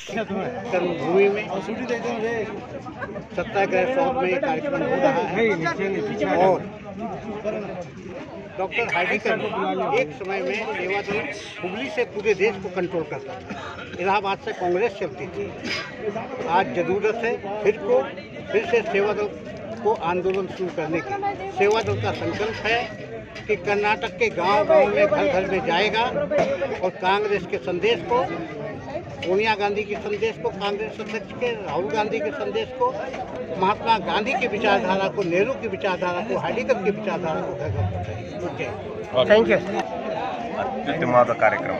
कर्मभूमि में सत्याग्रह शॉप में ये कार्यक्रम हो रहा है और डॉक्टर हार्डिकर एक समय में सेवा दल हुगली से पूरे देश को कंट्रोल करता था इलाहाबाद से कांग्रेस चलती थी आज जरूरत है फिर को फिर से सेवा दल को आंदोलन शुरू करने की सेवा दल का संकल्प है कि कर्नाटक के गांव गांव में घर घर में जाएगा और कांग्रेस के संदेश को सोनिया गांधी के संदेश को कांग्रेस अध्यक्ष के राहुल गांधी के संदेश को महात्मा गांधी की विचारधारा को नेहरू की विचारधारा को हार्डिकर की विचारधारा को घर घर पहुंचाएंगे ಥ್ಯಾಂಕ್ ಯು ಅತ್ಯುತ್ತಮವಾದ ಕಾರ್ಯಕ್ರಮ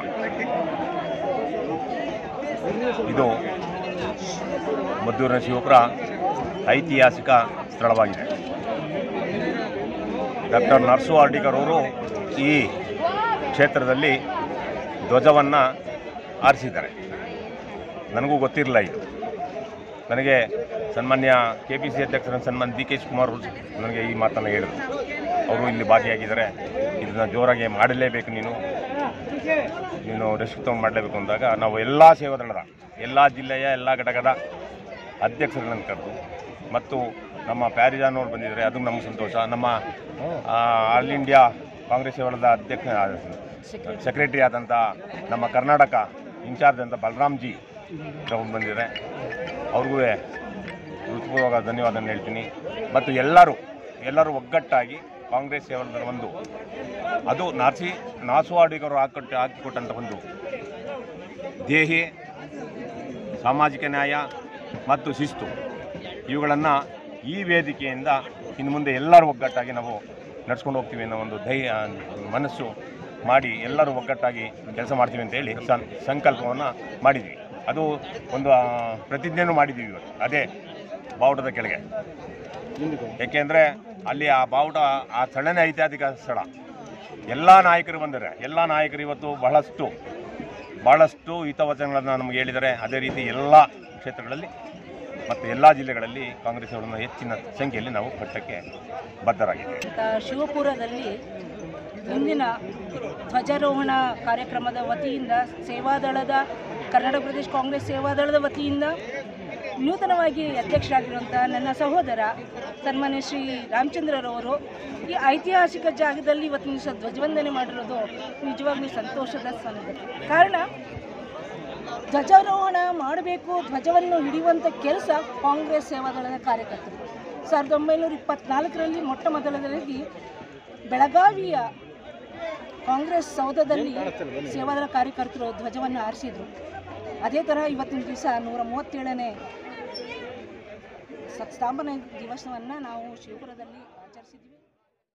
ಇದು ಮದ್ದೂರಿನ ಶಿವಪುರ ಐತಿಹಾಸಿಕ ಸ್ಥಳವಾಗಿದೆ ಡಾಕ್ಟರ್ ನರ್ಸು ಆರ್ಡಿಕರ್ ಅವರು ಈ ಕ್ಷೇತ್ರದಲ್ಲಿ ಧ್ವಜವನ್ನು ಆರಿಸಿದ್ದಾರೆ ನನಗೂ ಗೊತ್ತಿರಲಿಲ್ಲ ಇದು ನನಗೆ ಸನ್ಮಾನ್ಯ ಕೆ ಪಿ ಸಿ ಅಧ್ಯಕ್ಷರ ಸನ್ಮಾನ್ಯ ಡಿ ಕೆ ಶಿವಕುಮಾರ್ ಅವರು ನನಗೆ ಈ ಮಾತನ್ನು ಹೇಳಿದರು ಅವರು ಇಲ್ಲಿ ಭಾಗಿಯಾಗಿದ್ದಾರೆ ಇದನ್ನು ಜೋರಾಗಿ ಮಾಡಲೇಬೇಕು ನೀನು ನೀನು ರೆಸ್ಕ್ ತೊಗೊಂಡು ಮಾಡಲೇಬೇಕು ಅಂದಾಗ ನಾವು ಎಲ್ಲ ಸೇವಾದಳದ ಎಲ್ಲ ಜಿಲ್ಲೆಯ ಎಲ್ಲ ಘಟಕದ ಅಧ್ಯಕ್ಷರನ್ನು ಕರೆದು ಮತ್ತು ನಮ್ಮ ಪ್ಯಾರಿಜಾನವ್ರು ಬಂದಿದ್ದಾರೆ ಅದು ನಮ್ಮ ಸಂತೋಷ ನಮ್ಮ ಆ, ಆಲ್ ಇಂಡಿಯಾ ಕಾಂಗ್ರೆಸ್ ಸೇವಾದಳದ ಅಧ್ಯಕ್ಷ ಸೆಕ್ರೆಟರಿ ಆದಂಥ ನಮ್ಮ ಕರ್ನಾಟಕ ಇನ್ಚಾರ್ಜ್ ಅಂತ ಬಲರಾಮ್ ಜಿ ಅವ್ರು ಬಂದಿದ್ದಾರೆ ಅವ್ರಿಗೂ ಹೃತ್ಪೂರ್ವಕ ಧನ್ಯವಾದ ಹೇಳ್ತೀನಿ ಮತ್ತು ಎಲ್ಲರೂ ಎಲ್ಲರೂ ಒಗ್ಗಟ್ಟಾಗಿ ಕಾಂಗ್ರೆಸ್ ಸೇವನದ ಒಂದು ಅದು ನಾಸಿ ನಾಸುವಾಡಿಗರು ಹಾಕೊಟ್ಟು ಹಾಕಿಕೊಟ್ಟಂಥ ಒಂದು ದೇಹಿ ಸಾಮಾಜಿಕ ನ್ಯಾಯ ಮತ್ತು ಶಿಸ್ತು ಇವುಗಳನ್ನು ಈ ವೇದಿಕೆಯಿಂದ ಇನ್ನು ಮುಂದೆ ಎಲ್ಲರೂ ಒಗ್ಗಟ್ಟಾಗಿ ನಾವು ನಡ್ಸ್ಕೊಂಡು ಹೋಗ್ತೀವಿ ಅನ್ನೋ ಒಂದು ಧೈರ್ಯ ಮನಸ್ಸು ಮಾಡಿ ಎಲ್ಲರೂ ಒಗ್ಗಟ್ಟಾಗಿ ಕೆಲಸ ಮಾಡ್ತೀವಿ ಅಂತ ಹೇಳಿ ಸಂ ಸಂಕಲ್ಪವನ್ನು ಮಾಡಿದ್ವಿ ಅದು ಒಂದು ಆ, ಪ್ರತಿಜ್ಞೆನೂ ಮಾಡಿದ್ದೀವಿ ಇವತ್ತು ಅದೇ ಬಾವುಟದ ಕೆಳಗೆ ಏಕೆಂದರೆ ಅಲ್ಲಿ ಆ ಬಾವುಟ ಆ ಸ್ಥಳನೇ ಐತಿಹಾಸಿಕ ಸ್ಥಳ ಎಲ್ಲ ನಾಯಕರು ಬಂದರೆ ಎಲ್ಲ ನಾಯಕರು ಇವತ್ತು ಬಹಳಷ್ಟು ಭಾಳಷ್ಟು ಹಿತವಚನಗಳನ್ನು ನಮಗೆ ಹೇಳಿದ್ದಾರೆ ಅದೇ ರೀತಿ ಎಲ್ಲ ಕ್ಷೇತ್ರಗಳಲ್ಲಿ ಮತ್ತು ಎಲ್ಲ ಜಿಲ್ಲೆಗಳಲ್ಲಿ ಕಾಂಗ್ರೆಸ್ ಅವರನ್ನು ಹೆಚ್ಚಿನ ಸಂಖ್ಯೆಯಲ್ಲಿ ನಾವು ಕಟ್ಟಕ್ಕೆ ಬದ್ಧರಾಗಿದ್ದೇವೆ ಅಂತ ಶಿವಪುರದಲ್ಲಿ ಮುಂದಿನ ಧ್ವಜಾರೋಹಣ ಕಾರ್ಯಕ್ರಮದ ವತಿಯಿಂದ ಸೇವಾದಳದ ಕರ್ನಾಟಕ ಪ್ರದೇಶ ಕಾಂಗ್ರೆಸ್ ಸೇವಾದಳದ ವತಿಯಿಂದ ನೂತನವಾಗಿ ಅಧ್ಯಕ್ಷರಾಗಿರುವಂಥ ನನ್ನ ಸಹೋದರ ಸನ್ಮಾನ್ಯ ಶ್ರೀ ರಾಮಚಂದ್ರರವರು ಈ ಐತಿಹಾಸಿಕ ಜಾಗದಲ್ಲಿ ಇವತ್ತಿನ ದಿವಸ ಧ್ವಜವಂದನೆ ಮಾಡಿರೋದು ನಿಜವಾಗ್ಲೂ ಸಂತೋಷದ ಸಂಗತಿ ಕಾರಣ ಧ್ವಜಾರೋಹಣ ಮಾಡಬೇಕು ಧ್ವಜವನ್ನು ಹಿಡಿಯುವಂಥ ಕೆಲಸ ಕಾಂಗ್ರೆಸ್ ಸೇವಾದಳದ ಕಾರ್ಯಕರ್ತರು ಸಾವಿರದ ಒಂಬೈನೂರ ಇಪ್ಪತ್ನಾಲ್ಕರಲ್ಲಿ ಮೊಟ್ಟ ಮೊದಲನೇದಾಗಿ ಬೆಳಗಾವಿಯ ಕಾಂಗ್ರೆಸ್ ಸೌಧದಲ್ಲಿ ಸೇವಾದಳ ಕಾರ್ಯಕರ್ತರು ಧ್ವಜವನ್ನು ಆರಿಸಿದರು ಅದೇ ಥರ ಇವತ್ತಿನ ದಿವಸ ನೂರ ಮೂವತ್ತೇಳನೇ ಸಂಸ್ಥಾಪನೆ ದಿವಸವನ್ನು ನಾವು ಶಿವಪುರದಲ್ಲಿ ಆಚರಿಸಿದ್ವಿ